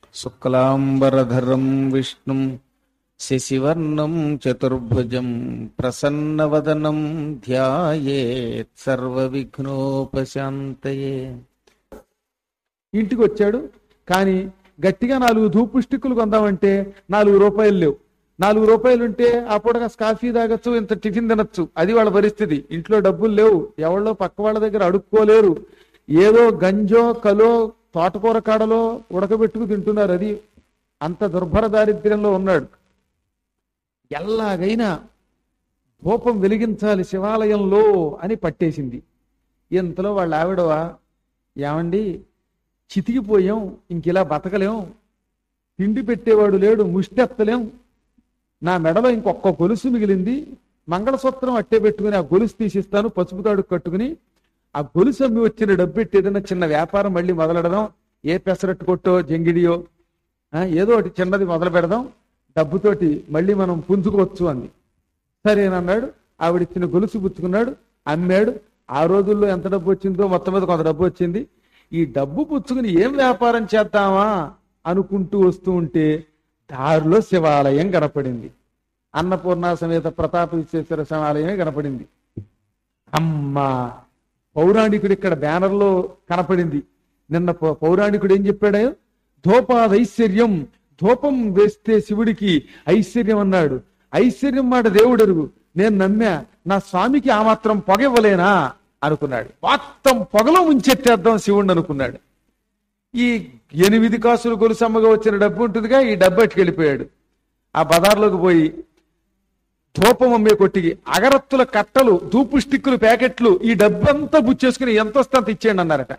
శుక్లాంబరధరం విష్ణుం శశివర్ణం చతుర్భుజం ప్రసన్నవదనం ధ్యాయేత్ సర్వవిఘ్నోపశాంతయే ఇంటికి వచ్చాడు కానీ గట్టిగా నాలుగు ధూపు స్టిక్కులు కొందామంటే నాలుగు రూపాయలు లేవు నాలుగు రూపాయలు ఉంటే ఆ పూటగా కాఫీ తాగొచ్చు ఇంత టిఫిన్ తినొచ్చు అది వాళ్ళ పరిస్థితి ఇంట్లో డబ్బులు లేవు ఎవరో పక్క వాళ్ళ దగ్గర అడుక్కోలేరు ఏదో గంజో కలో తోటకూర కాడలో ఉడకబెట్టుకు తింటున్నారు అది అంత దుర్భర దారిద్ర్యంలో ఉన్నాడు ఎలాగైనా ధూపం వెలిగించాలి శివాలయంలో అని పట్టేసింది ఇంతలో వాళ్ళ ఆవిడవా ఏమండి చితికిపోయాం ఇంకిలా బతకలేం తిండి పెట్టేవాడు లేడు ముష్టెత్తలేం నా మెడలో ఇంకొక గొలుసు మిగిలింది మంగళసూత్రం అట్టే పెట్టుకుని ఆ గొలుసు తీసిస్తాను పసుపు తాడు కట్టుకుని ఆ గొలుసు అమ్మి వచ్చిన డబ్బు పెట్టి ఏదైనా చిన్న వ్యాపారం మళ్ళీ మొదలెడదాం ఏ పెసరట్టు కొట్టో జంగిడియో ఆ, ఏదో ఒకటి చిన్నది మొదలు పెడదాం డబ్బుతోటి మళ్ళీ మనం పుంజుకోవచ్చు అంది సరేనన్నాడు ఆవిడిచ్చిన గొలుసు పుచ్చుకున్నాడు అమ్మాడు ఆ రోజుల్లో ఎంత డబ్బు వచ్చిందో మొత్తం మీద కొంత డబ్బు వచ్చింది ఈ డబ్బు పుచ్చుకుని ఏం వ్యాపారం చేద్దామా అనుకుంటూ వస్తూ ఉంటే దారిలో శివాలయం కనపడింది అన్నపూర్ణ సమేత ప్రతాప విశ్వేశ్వర శివాలయమే కనపడింది అమ్మా పౌరాణికుడు ఇక్కడ బ్యానర్లో కనపడింది నిన్న పౌ- పౌరాణికుడు ఏం చెప్పాడు ధూపాద ఐశ్వర్యం ధూపం వేస్తే శివుడికి ఐశ్వర్యం అన్నాడు ఐశ్వర్యం మాట దేవుడు అరుగు నేను నమ్మా నా స్వామికి ఆ మాత్రం పొగ ఇవ్వలేనా అనుకున్నాడు మొత్తం పొగలో ముంచెత్తేద్దాం శివుణ్ణి అనుకున్నాడు ఈ ఎనిమిది కాసులు గొలుసమ్మగా వచ్చిన డబ్బు ఉంటుందిగా ఈ డబ్బు అట్టుకెళ్ళిపోయాడు ఆ బజార్లోకి పోయి ధూపం అమ్మే కొట్టికి అగరత్తుల కట్టలు ధూపు స్టిక్కులు ప్యాకెట్లు ఈ డబ్బంతా బుచ్చేసుకుని ఎంత వస్తే అంత ఇచ్చేయండి అన్నారట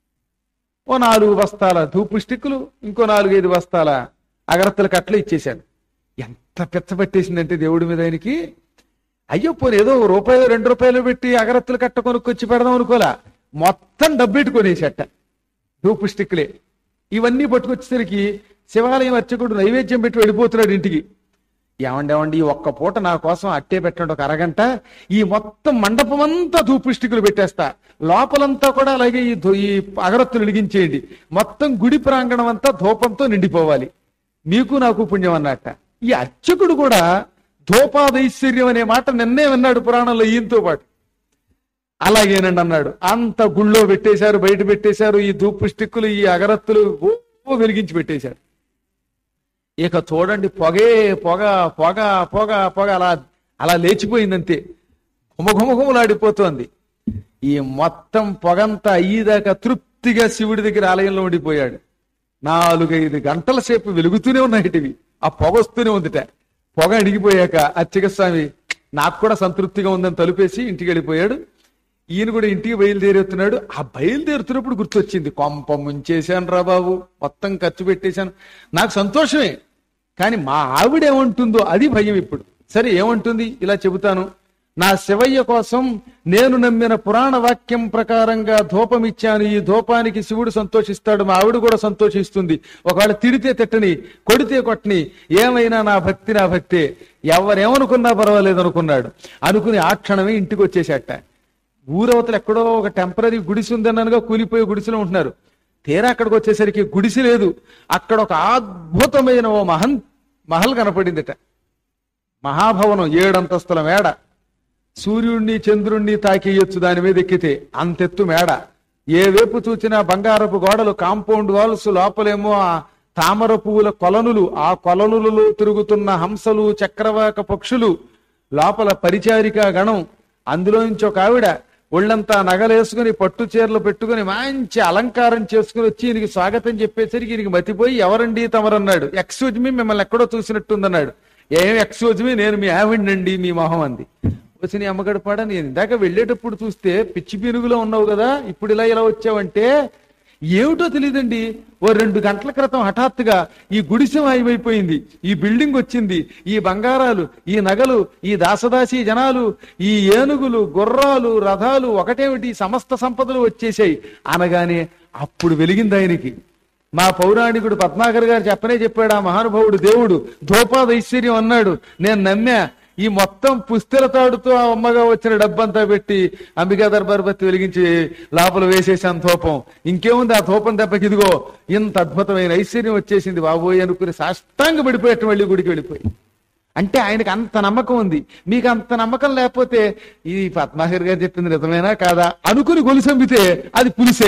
ఓ నాలుగు బస్తాల ధూపు స్టిక్కులు ఇంకో నాలుగైదు బస్తాల అగరత్తుల కట్టలు ఇచ్చేశాడు ఎంత పెచ్చ పట్టేసిందంటే దేవుడి మీద ఆయనకి అయ్యో పోనీ ఏదో ఓ రూపాయలు రెండు రూపాయలు పెట్టి అగరత్తులు కట్ట కొనుక్కొచ్చి పెడదాం అనుకోలా మొత్తం డబ్బెట్టుకొనేసట ధూపు స్టిక్లే ఇవన్నీ పట్టుకొచ్చేసరికి శివాలయం అర్చకుడు నైవేద్యం పెట్టి వెళ్ళిపోతున్నాడు ఇంటికి ఏమండి ఏమండి ఈ ఒక్క పూట నా కోసం అట్టే పెట్టండి ఒక అరగంట ఈ మొత్తం మండపం అంతా ధూపు స్టిక్కులు పెట్టేస్తా లోపలంతా కూడా అలాగే ఈ ధూ- ఈ అగరత్తులు వెలిగించేయండి మొత్తం గుడి ప్రాంగణం అంతా ధూపంతో నిండిపోవాలి మీకు నాకు పుణ్యం అన్నట్ట ఈ అర్చకుడు కూడా ధూపాదైశ్వర్యం అనే మాట నిన్నే విన్నాడు పురాణంలో ఈయంతో పాటు అలాగేనండి అన్నాడు అంత గుళ్ళో పెట్టేశారు బయట పెట్టేశారు ఈ ధూపు స్టిక్కులు ఈ అగరత్తులు ఓ వెలిగించి పెట్టేశారు ఇక చూడండి పొగే పొగ పొగ పొగ పొగ అలా అలా లేచిపోయిందంతే ఘుమఘుమఘుమలాడిపోతోంది ఈ మొత్తం పొగంతా అయ్యేదాకా తృప్తిగా శివుడి దగ్గర ఆలయంలో ఉండిపోయాడు నాలుగైదు గంటల సేపు వెలుగుతూనే ఉన్నాయిటివి ఆ పొగ వస్తూనే ఉందిట పొగ అడిగిపోయాక అర్చక స్వామి నాకు కూడా సంతృప్తిగా ఉందని తలుపేసి ఇంటికి వెళ్ళిపోయాడు ఈయన కూడా ఇంటికి బయలుదేరుతున్నాడు ఆ బయలుదేరుతున్నప్పుడు గుర్తొచ్చింది కొంప ముంచేశాను రా బాబు మొత్తం ఖర్చు పెట్టేశాను నాకు సంతోషమే కానీ మా ఆవిడ ఏమంటుందో అది భయం ఇప్పుడు సరే ఏమంటుంది ఇలా చెబుతాను నా శివయ్య కోసం నేను నమ్మిన పురాణ వాక్యం ప్రకారంగా ధూపం ఇచ్చాను ఈ ధూపానికి శివుడు సంతోషిస్తాడు మా ఆవిడ కూడా సంతోషిస్తుంది ఒకవేళ తిడితే తిట్టని కొడితే కొట్టని ఏమైనా నా భక్తి నా భక్తే ఎవరేమనుకున్నా పర్వాలేదు అనుకున్నాడు అనుకుని ఆ క్షణమే ఇంటికి వచ్చేసేట ఊరవతలు ఎక్కడో ఒక టెంపరీ గుడిసి ఉందన్నగా కూలిపోయే గుడిసెలో ఉంటున్నారు తీరా అక్కడికి వచ్చేసరికి గుడిసి లేదు అక్కడ ఒక అద్భుతమైన ఓ మహన్ మహల్ కనపడిందిట మహాభవనం ఏడంతస్తుల మేడ సూర్యుణ్ణి చంద్రుణ్ణి తాకేయొచ్చు దాని మీద ఎక్కితే అంతెత్తు మేడ ఏ వైపు చూచినా బంగారపు గోడలు కాంపౌండ్ వాల్స్ లోపలేమో ఆ తామర పువ్వుల కొలనులు ఆ కొలనులలో తిరుగుతున్న హంసలు చక్రవాక పక్షులు లోపల పరిచారిక గణం అందులో నుంచి ఒక ఆవిడ ఒళ్ళంతా నగలేసుకుని పట్టు చీరలు పెట్టుకుని మంచి అలంకారం చేసుకుని వచ్చి ఈయనకి స్వాగతం చెప్పేసరికి ఈయనకి మతిపోయి ఎవరండి తమరన్నాడు ఎక్స్క్యూజ్ మీ మిమ్మల్ని ఎక్కడో చూసినట్టుందన్నాడు ఏం ఎక్స్క్యూజ్ మీ నేను మీ ఆవిడండి మీ మొహం అంది వచ్చి నీ అమ్మగడు పాడ నేను ఇందాక వెళ్ళేటప్పుడు చూస్తే పిచ్చి పీనుగులో ఉన్నావు కదా ఇప్పుడు ఇలా ఇలా వచ్చావంటే ఏమిటో తెలియదండి ఓ రెండు గంటల క్రితం హఠాత్తుగా ఈ గుడిసె మాయమైపోయింది ఈ బిల్డింగ్ వచ్చింది ఈ బంగారాలు ఈ నగలు ఈ దాసదాసి జనాలు ఈ ఏనుగులు గుర్రాలు రథాలు ఒకటేమిటి ఈ సమస్త సంపదలు వచ్చేసాయి అనగానే అప్పుడు వెలిగింది ఆయనకి మా పౌరాణికుడు పద్మాకర్ గారు చెప్పనే చెప్పాడు ఆ మహానుభావుడు దేవుడు ధూపాద ఐశ్వర్యం అన్నాడు నేను నమ్మా ఈ మొత్తం పుస్తెల తాడుతో ఆ అమ్మగా వచ్చిన డబ్బంతా పెట్టి అంబికా దర్బార్ బత్తి వెలిగించి లోపల వేసేసాను ధూపం ఇంకేముంది ఆ ధూపం దెబ్బకి ఇదిగో ఇంత అద్భుతమైన ఐశ్వర్యం వచ్చేసింది బాబోయ్ అనుకుని సాష్టాంగ పడిపోయేట్టు మళ్ళీ గుడికి వెళ్ళిపోయి అంటే ఆయనకు అంత నమ్మకం ఉంది మీకు అంత నమ్మకం లేకపోతే ఈ పద్మాకర్ గారు చెప్పింది నిజమేనా కాదా అనుకుని గొలుసంపితే అది పులిసే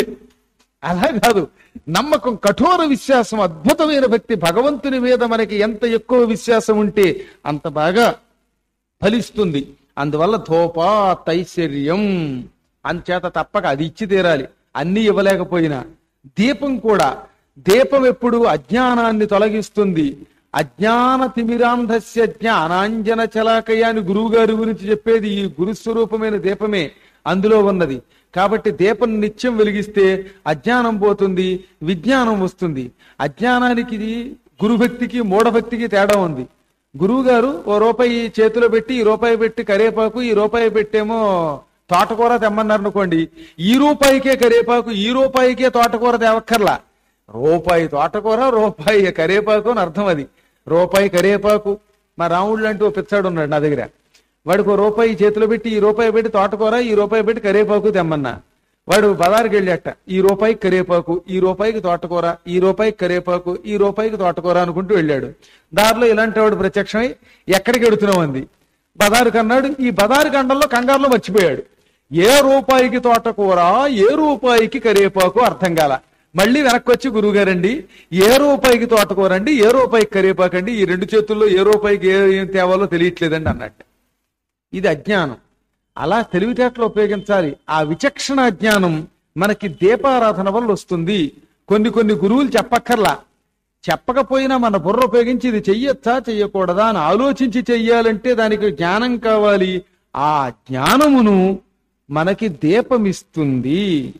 అలా కాదు నమ్మకం కఠోర విశ్వాసం అద్భుతమైన భక్తి భగవంతుని మీద మనకి ఎంత ఎక్కువ విశ్వాసం ఉంటే అంత బాగా ఫలిస్తుంది అందువల్ల ధోపా తైశ్వర్యం అంచేత తప్పక అది ఇచ్చి తీరాలి అన్ని ఇవ్వలేకపోయినా దీపం కూడా దీపం ఎప్పుడు అజ్ఞానాన్ని తొలగిస్తుంది అజ్ఞాన తిమిరాంధస్య జ్ఞానాంజన చలాకయ అని గురువు గారి గురించి చెప్పేది ఈ గురుస్వరూపమైన దీపమే అందులో ఉన్నది కాబట్టి దీపం నిత్యం వెలిగిస్తే అజ్ఞానం పోతుంది విజ్ఞానం వస్తుంది అజ్ఞానానికి గురుభక్తికి మూఢభక్తికి తేడా ఉంది గురువు గారు ఓ రూపాయి చేతిలో పెట్టి ఈ రూపాయి పెట్టి కరేపాకు ఈ రూపాయి పెట్టేమో తోటకూర తెమ్మన్నారు అనుకోండి ఈ రూపాయికే కరేపాకు ఈ రూపాయికే తోటకూర తేవక్కర్లా రూపాయి తోటకూర రూపాయి కరేపాకు అని అర్థం అది రూపాయి కరేపాకు మా రాముడు అంటూ ఓ పిచ్చాడు ఉన్నాడు నా దగ్గర వాడికి ఓ రూపాయి చేతిలో పెట్టి ఈ రూపాయి పెట్టి తోటకూర ఈ రూపాయి పెట్టి కరేపాకు తెమ్మన్నా వాడు బజారుకి వెళ్ళాట ఈ రూపాయికి కరేపాకు ఈ రూపాయికి తోటకూర ఈ రూపాయికి కరేపాకు ఈ రూపాయికి తోటకూర అనుకుంటూ వెళ్ళాడు దారిలో ఇలాంటి వాడు ప్రత్యక్షమై ఎక్కడికి వెడుతున్నావు అంది బజారు కన్నాడు ఈ బజారు కండంలో కంగారులో మర్చిపోయాడు ఏ రూపాయికి తోటకూర ఏ రూపాయికి కరేపాకు అర్థం కాల మళ్ళీ వెనక్కి వచ్చి గురువుగారండి ఏ రూపాయికి తోటకూరండి ఏ రూపాయికి కరేపాకండి ఈ రెండు చేతుల్లో ఏ రూపాయికి ఏ ఏం తేవాలో తెలియట్లేదండి అన్నట్టు ఇది అజ్ఞానం అలా తెలివితేటలు ఉపయోగించాలి ఆ విచక్షణ జ్ఞానం మనకి దీపారాధన వల్ల వస్తుంది కొన్ని కొన్ని గురువులు చెప్పక్కర్లా చెప్పకపోయినా మన బుర్ర ఉపయోగించి ఇది చెయ్యొచ్చా చెయ్యకూడదా అని ఆలోచించి చెయ్యాలంటే దానికి జ్ఞానం కావాలి ఆ జ్ఞానమును మనకి దీపమిస్తుంది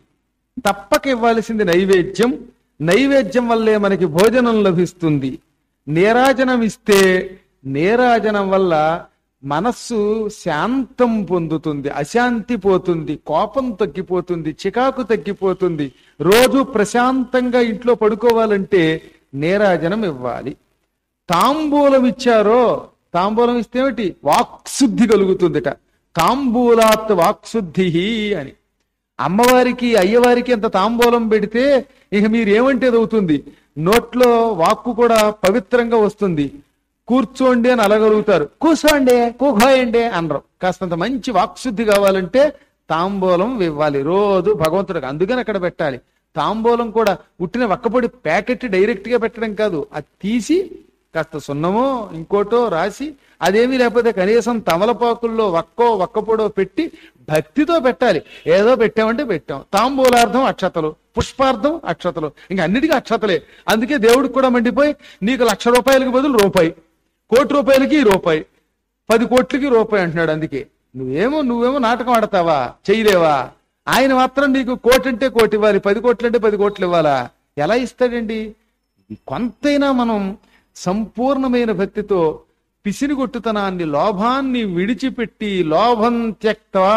తప్పక ఇవ్వాల్సింది నైవేద్యం నైవేద్యం వల్లే మనకి భోజనం లభిస్తుంది నీరాజనం ఇస్తే నీరాజనం వల్ల మనస్సు శాంతం పొందుతుంది అశాంతి పోతుంది కోపం తగ్గిపోతుంది చికాకు తగ్గిపోతుంది రోజు ప్రశాంతంగా ఇంట్లో పడుకోవాలంటే నీరాజనం ఇవ్వాలి తాంబూలం ఇచ్చారో తాంబూలం ఇస్తే ఏమిటి వాక్శుద్ధి కలుగుతుందిట తాంబూలాత్ వాక్శుద్ధి అని అమ్మవారికి అయ్యవారికి ఎంత తాంబూలం పెడితే ఇక మీరు ఏమంటే అది అవుతుంది నోట్లో వాక్కు కూడా పవిత్రంగా వస్తుంది కూర్చోండి అని అలగలుగుతారు కూర్చోండి కూకోయండి అనరు కాస్తంత మంచి వాక్శుద్ధి కావాలంటే తాంబూలం ఇవ్వాలి రోజు భగవంతుడికి అందుకని అక్కడ పెట్టాలి తాంబూలం కూడా ఉట్టిన వక్కపొడి ప్యాకెట్ డైరెక్ట్ గా పెట్టడం కాదు అది తీసి కాస్త సున్నమో ఇంకోటో రాసి అదేమీ లేకపోతే కనీసం తమలపాకుల్లో వక్కో వక్కపొడో పెట్టి భక్తితో పెట్టాలి ఏదో పెట్టామంటే పెట్టాం తాంబూలార్థం అక్షతలు పుష్పార్థం అక్షతలు ఇంకా అన్నిటికీ అక్షతలే అందుకే దేవుడికి కూడా మండిపోయి నీకు లక్ష రూపాయలకి బదులు రూపాయి కోటి రూపాయలకి రూపాయి పది కోట్లకి రూపాయి అంటున్నాడు అందుకే నువ్వేమో నువ్వేమో నాటకం ఆడతావా చేయలేవా ఆయన మాత్రం నీకు కోటి అంటే కోటి ఇవ్వాలి పది కోట్లు అంటే పది కోట్లు ఇవ్వాలా ఎలా ఇస్తాడండి కొంతైనా మనం సంపూర్ణమైన భక్తితో పిసినిగొట్టుతనాన్ని లోభాన్ని విడిచిపెట్టి లోభం త్యక్వా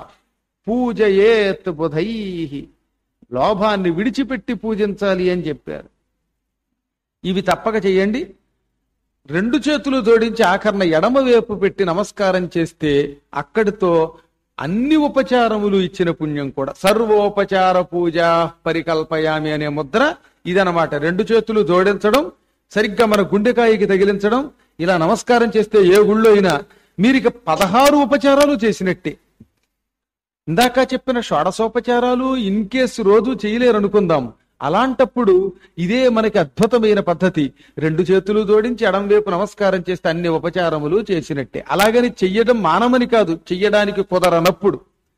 పూజయేత్ బుధై లోభాన్ని విడిచిపెట్టి పూజించాలి అని చెప్పారు ఇవి తప్పక చెయ్యండి రెండు చేతులు జోడించి ఆఖరణ ఎడమ వైపు పెట్టి నమస్కారం చేస్తే అక్కడితో అన్ని ఉపచారములు ఇచ్చిన పుణ్యం కూడా సర్వోపచార పూజ పరికల్పయామి అనే ముద్ర ఇదనమాట రెండు చేతులు జోడించడం సరిగ్గా మన గుండెకాయకి తగిలించడం ఇలా నమస్కారం చేస్తే ఏ గుళ్ళో అయినా మీరు ఇక పదహారు ఉపచారాలు చేసినట్టే ఇందాక చెప్పిన షోడసోపచారాలు ఇన్ కేసు రోజు చేయలేరు అనుకుందాం అలాంటప్పుడు ఇదే మనకి అద్భుతమైన పద్ధతి రెండు చేతులు జోడించి ఎడం వైపు నమస్కారం చేస్తే అన్ని ఉపచారములు చేసినట్టే అలాగని చెయ్యడం మానమని కాదు చెయ్యడానికి కుదరనప్పుడు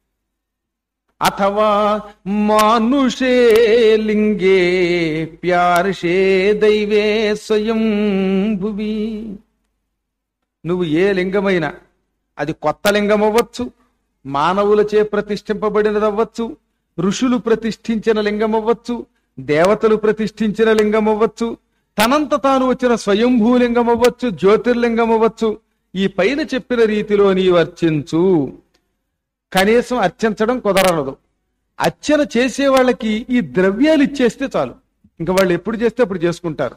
అథవా మానుషే లింగే ప్యార్షే దైవే స్వయం భువి నువ్వు ఏ లింగమైనా అది కొత్త లింగం అవ్వచ్చు మానవులచే ప్రతిష్ఠింపబడినది అవ్వచ్చు ఋషులు ప్రతిష్ఠించిన లింగం అవ్వచ్చు దేవతలు ప్రతిష్ఠించిన లింగం అవ్వచ్చు తనంత తాను వచ్చిన స్వయంభూలింగం అవ్వచ్చు జ్యోతిర్లింగం అవ్వచ్చు ఈ పైన చెప్పిన రీతిలో నీవు అర్చించు కనీసం అర్చించడం కుదరనదు అర్చన చేసే వాళ్ళకి ఈ ద్రవ్యాలు ఇచ్చేస్తే చాలు ఇంకా వాళ్ళు ఎప్పుడు చేస్తే అప్పుడు చేసుకుంటారు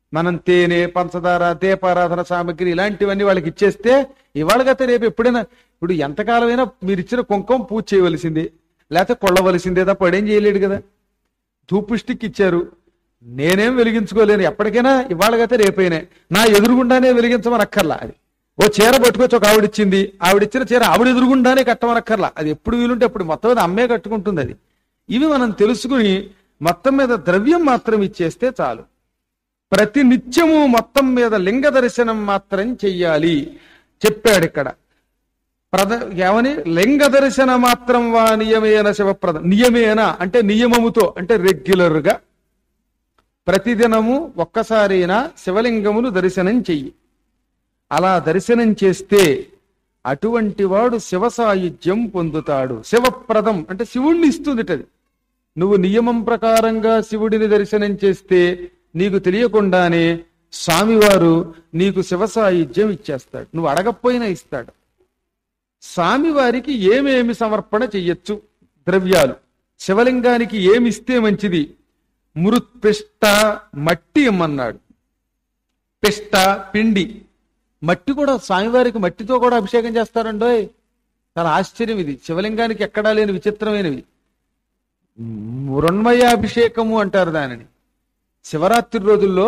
మనం తేనె పంచదార దీపారాధన సామగ్రి ఇలాంటివన్నీ వాళ్ళకి ఇచ్చేస్తే ఇవాళగతే రేపు ఎప్పుడైనా ఇప్పుడు ఎంతకాలమైనా మీరు ఇచ్చిన కుంకుమ పూజ చేయవలసిందే లేకపోతే కొల్లవలసిందే తప్ప ఏం చేయలేడు కదా ధూపు స్టిక్ ఇచ్చారు నేనేం వెలిగించుకోలేను ఎప్పటికైనా ఇవాళగైతే రేపైనా నా ఎదురుగుండానే వెలిగించమని అక్కర్లా అది ఓ చీర పట్టుకొచ్చి ఒక ఆవిడిచ్చింది ఆవిడిచ్చిన చీర ఆవిడ ఎదురుగుండానే కట్టమనక్కర్లా అది ఎప్పుడు వీలుంటే అప్పుడు మొత్తం మీద అమ్మే కట్టుకుంటుంది అది ఇవి మనం తెలుసుకుని మొత్తం మీద ద్రవ్యం మాత్రం ఇచ్చేస్తే చాలు ప్రతి నిత్యము మొత్తం మీద లింగ దర్శనం మాత్రం చెయ్యాలి చెప్పాడు ఇక్కడ ప్రద ఏమని లింగ దర్శన మాత్రం వా నియమేన శివప్రద నియమేన అంటే నియమముతో అంటే రెగ్యులర్ గా ప్రతిదినము ఒక్కసారైనా శివలింగమును దర్శనం చెయ్యి అలా దర్శనం చేస్తే అటువంటి వాడు శివ సాయుధ్యం పొందుతాడు శివప్రదం అంటే శివుణ్ణి ఇస్తుందిటది నువ్వు నియమం ప్రకారంగా శివుడిని దర్శనం చేస్తే నీకు తెలియకుండానే స్వామివారు నీకు శివ సాయుధ్యం ఇచ్చేస్తాడు నువ్వు అడగకపోయినా ఇస్తాడు స్వామివారికి ఏమేమి సమర్పణ చెయ్యొచ్చు ద్రవ్యాలు శివలింగానికి ఏమి ఇస్తే మంచిది మృత్పిష్ట మట్టి ఇమ్మన్నాడు పిష్ట పిండి మట్టి కూడా స్వామివారికి మట్టితో కూడా అభిషేకం చేస్తారండోయ్ చాలా ఆశ్చర్యం ఇది శివలింగానికి ఎక్కడా లేని విచిత్రమైనవి మృణ్మయాభిషేకము అంటారు దానిని శివరాత్రి రోజుల్లో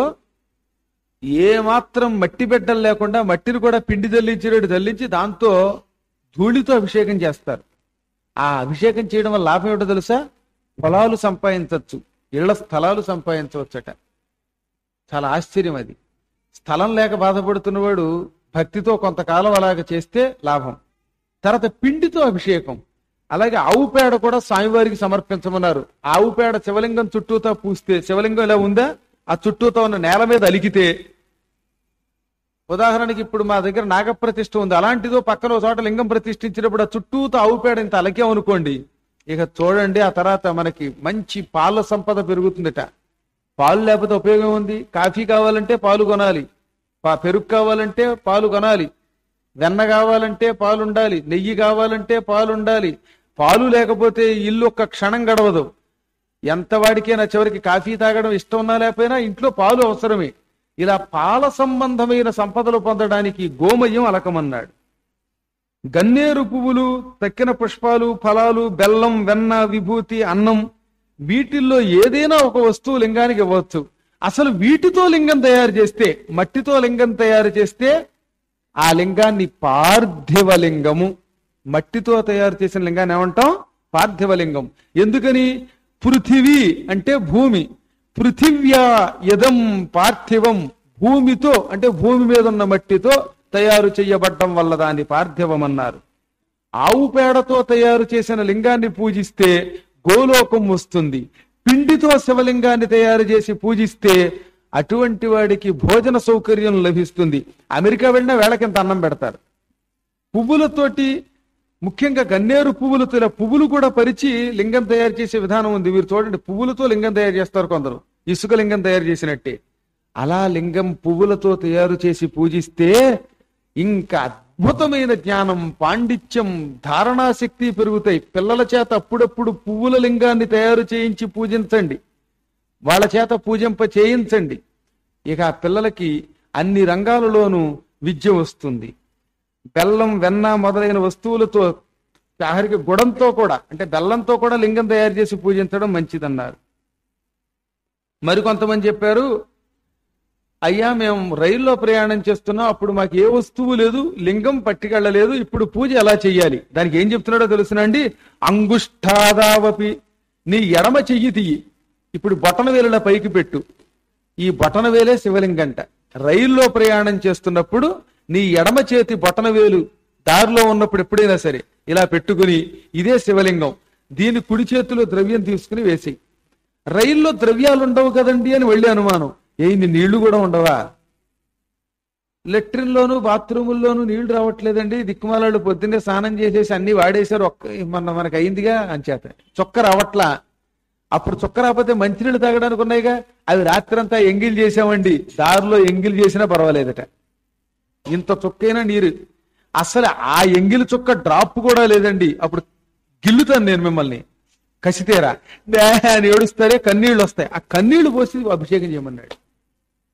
ఏ మాత్రం మట్టి బిడ్డలు లేకుండా మట్టిని కూడా పిండి జల్లించినట్టు జల్లించి దాంతో ధూళితో అభిషేకం చేస్తారు ఆ అభిషేకం చేయడం వల్ల లాభం ఏమిటో తెలుసా పొలాలు సంపాదించవచ్చు ఇళ్ల స్థలాలు సంపాదించవచ్చట చాలా ఆశ్చర్యం అది స్థలం లేక బాధపడుతున్నవాడు భక్తితో కొంతకాలం అలాగ చేస్తే లాభం తర్వాత పిండితో అభిషేకం అలాగే ఆవు పేడ కూడా స్వామివారికి సమర్పించమన్నారు ఆవు పేడ శివలింగం చుట్టూతో పూస్తే శివలింగం ఇలా ఉందా ఆ చుట్టూతో ఉన్న నేల మీద అలికితే ఉదాహరణకి ఇప్పుడు మా దగ్గర నాగప్రతిష్ఠ ఉంది అలాంటిదో పక్కన ఒక చోట లింగం ప్రతిష్ఠించినప్పుడు ఆ చుట్టూతో ఆవు పేడ ఇంత అలకామనుకోండి ఇక చూడండి ఆ తర్వాత మనకి మంచి పాల సంపద పెరుగుతుందట పాలు లేకపోతే ఉపయోగం ఉంది కాఫీ కావాలంటే పాలు కొనాలి పా- పెరుగు కావాలంటే పాలు కొనాలి వెన్న కావాలంటే పాలు ఉండాలి నెయ్యి కావాలంటే పాలు ఉండాలి పాలు లేకపోతే ఇల్లు ఒక్క క్షణం గడవదు ఎంత వాడికైనా చివరికి కాఫీ తాగడం ఇష్టం ఉన్నా లేకపోయినా ఇంట్లో పాలు అవసరమే ఇలా పాల సంబంధమైన సంపదలు పొందడానికి గోమయం అలకమన్నాడు గన్నేరు పువ్వులు తక్కిన పుష్పాలు ఫలాలు బెల్లం వెన్న విభూతి అన్నం వీటిల్లో ఏదైనా ఒక వస్తువు లింగానికి ఇవ్వచ్చు అసలు వీటితో లింగం తయారు చేస్తే మట్టితో లింగం తయారు చేస్తే ఆ లింగాన్ని పార్థివ లింగము మట్టితో తయారు చేసిన లింగాన్ని ఏమంటాం పార్థివ లింగం ఎందుకని పృథివీ అంటే భూమి పృథివ్యా యదం పార్థివం భూమితో అంటే భూమి మీద ఉన్న మట్టితో తయారు చేయబడ్డం వల్ల దాన్ని పార్థివం అన్నారు ఆవు పేడతో తయారు చేసిన లింగాన్ని పూజిస్తే గోలోకం వస్తుంది పిండితో శివలింగాన్ని తయారు చేసి పూజిస్తే అటువంటి వాడికి భోజన సౌకర్యం లభిస్తుంది అమెరికా వెళ్ళినా వేళకింత అన్నం పెడతారు పువ్వులతోటి ముఖ్యంగా గన్నేరు పువ్వులతో ఇలా పువ్వులు కూడా పరిచి లింగం తయారు చేసే విధానం ఉంది మీరు చూడండి పువ్వులతో లింగం తయారు చేస్తారు కొందరు ఇసుక లింగం తయారు చేసినట్టే అలా లింగం పువ్వులతో తయారు చేసి పూజిస్తే ఇంకా అద్భుతమైన జ్ఞానం పాండిత్యం ధారణాశక్తి పెరుగుతాయి పిల్లల చేత అప్పుడప్పుడు పువ్వుల లింగాన్ని తయారు చేయించి పూజించండి వాళ్ళ చేత పూజింప చేయించండి ఇక ఆ పిల్లలకి అన్ని రంగాలలోనూ విద్య వస్తుంది బెల్లం వెన్న మొదలైన వస్తువులతో ఆఖరికి గుడంతో కూడా అంటే బెల్లంతో కూడా లింగం తయారు చేసి పూజించడం మంచిదన్నారు మరికొంతమంది చెప్పారు అయ్యా మేము రైల్లో ప్రయాణం చేస్తున్నాం అప్పుడు మాకు ఏ వస్తువు లేదు లింగం పట్టుకెళ్ళలేదు ఇప్పుడు పూజ ఎలా చెయ్యాలి దానికి ఏం చెప్తున్నాడో తెలుసునండి అంగుష్ఠాదావపి నీ ఎడమ చెయ్యి తీయి ఇప్పుడు బొటన వేలుల పైకి పెట్టు ఈ బొటన వేలే శివలింగంట రైల్లో ప్రయాణం చేస్తున్నప్పుడు నీ ఎడమ చేతి బొటన వేలు దారిలో ఉన్నప్పుడు ఎప్పుడైనా సరే ఇలా పెట్టుకుని ఇదే శివలింగం దీని కుడి చేతిలో ద్రవ్యం తీసుకుని వేసి రైల్లో ద్రవ్యాలు ఉండవు కదండి అని వెళ్ళి అనుమానం ఏంది నీళ్లు కూడా ఉండవా లెట్రిన్లోను బాత్రూముల్లోనూ నీళ్లు రావట్లేదండి దిక్కుమాలాళ్ళు పొద్దున్నే స్నానం చేసేసి అన్ని వాడేశారు ఒక్క మన మనకు అయిందిగా అంచేత చొక్క రావట్లా అప్పుడు చొక్క రాకపోతే మంచినీళ్ళు తాగడానికి ఉన్నాయిగా అవి రాత్రంతా ఎంగిల్ చేసామండి దారిలో ఎంగిల్ చేసినా పర్వాలేదట ఇంత చుక్కైనా నీరు అసలు ఆ ఎంగిలి చుక్క డ్రాప్ కూడా లేదండి అప్పుడు గిల్లుతాను నేను మిమ్మల్ని కసితేరా నే అని ఏడుస్తారే కన్నీళ్లు వస్తాయి ఆ కన్నీళ్లు పోసి అభిషేకం చేయమన్నాడు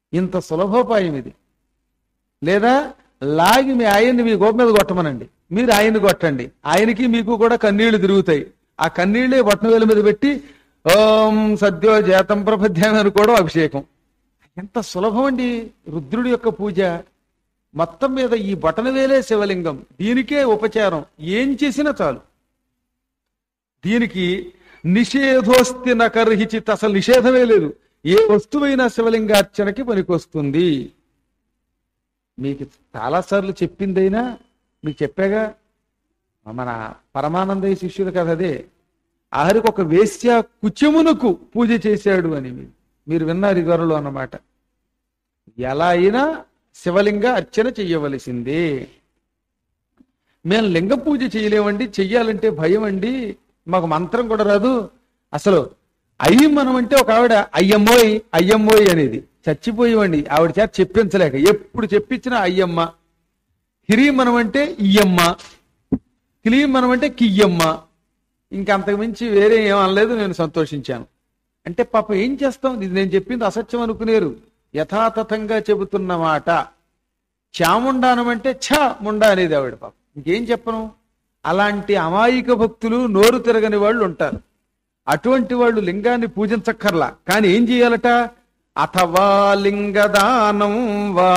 ఇంత సులభోపాయం ఇది లేదా లాగి మీ ఆయన్ని మీ గోప మీద కొట్టమనండి మీరు ఆయన్ని కొట్టండి ఆయనకి మీకు కూడా కన్నీళ్లు తిరుగుతాయి ఆ కన్నీళ్ళే బొట్టనవేల మీద పెట్టి ఓం సద్యో జాతం ప్రపద్యం అనుకోవడం అభిషేకం ఎంత సులభం అండి రుద్రుడి యొక్క పూజ మొత్తం మీద ఈ బొటనవేలే శివలింగం దీనికే ఉపచారం ఏం చేసినా చాలు దీనికి నిషేధోస్తి నకర్హిచిత్ అసలు నిషేధమే లేదు ఏ వస్తువైనా శివలింగార్చనకి పనికొస్తుంది మీకు చాలాసార్లు చెప్పిందైనా మీకు చెప్పాగా మన పరమానందయ్య శిష్యుడు కదా అదే ఆఖరికి ఒక వేశ్య కుచమునకు పూజ చేశాడు అని మీరు- మీరు విన్నారు ఈ త్వరలో అన్నమాట ఎలా అయినా శివలింగ అర్చన చెయ్యవలసిందే మేము లింగ పూజ చేయలేమండి చెయ్యాలంటే భయం అండి మాకు మంత్రం కూడా రాదు అసలు అయ్యి మనం అంటే ఒక ఆవిడ అయ్యమ్మోయ్ అయ్యమ్మోయ్ అనేది చచ్చిపోయేవండి ఆవిడ చేత చెప్పించలేక ఎప్పుడు చెప్పించినా అయ్యమ్మ హిరీం మనం అంటే ఇయ్యమ్మ క్లీం మనం అంటే కియ్యమ్మ ఇంకా అంతకుమించి వేరే ఏం అనలేదు నేను సంతోషించాను అంటే పాప ఏం చేస్తాం ఇది నేను చెప్పింది అసత్యం అనుకునేరు యథాతథంగా చెబుతున్న మాట చాముండానం అంటే ఛ ముండా అనేది ఆవిడ పాప ఇంకేం చెప్పను అలాంటి అమాయక భక్తులు నోరు తిరగని వాళ్ళు ఉంటారు అటువంటి వాళ్ళు లింగాన్ని పూజించక్కర్లా కానీ ఏం చేయాలట అథవా లింగదానం వా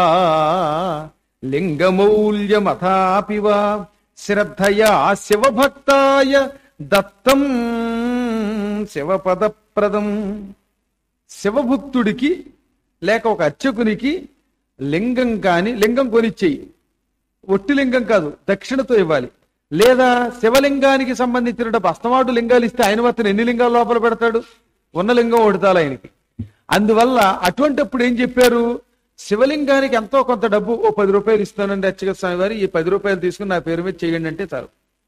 లింగమౌల్యమథాపి వా శ్రద్ధయా శివభక్తాయ దత్తం శివపదప్రదం శివభక్తుడికి లేక ఒక అర్చకునికి లింగం కాని లింగం కొనిచ్చేయి ఒట్టి లింగం కాదు దక్షిణతో ఇవ్వాలి లేదా శివలింగానికి సంబంధించిన డబ్బు అస్తమాటు లింగాలు ఇస్తే ఆయన మాత్రం ఎన్ని లింగాలు లోపల పెడతాడు ఉన్న లింగం ఒడతాలి ఆయనకి అందువల్ల అటువంటిప్పుడు ఏం చెప్పారు శివలింగానికి ఎంతో కొంత డబ్బు ఓ పది రూపాయలు ఇస్తానండి అర్చక స్వామి వారి ఈ పది రూపాయలు తీసుకుని నా పేరు మీద చేయండి అంటే చాలు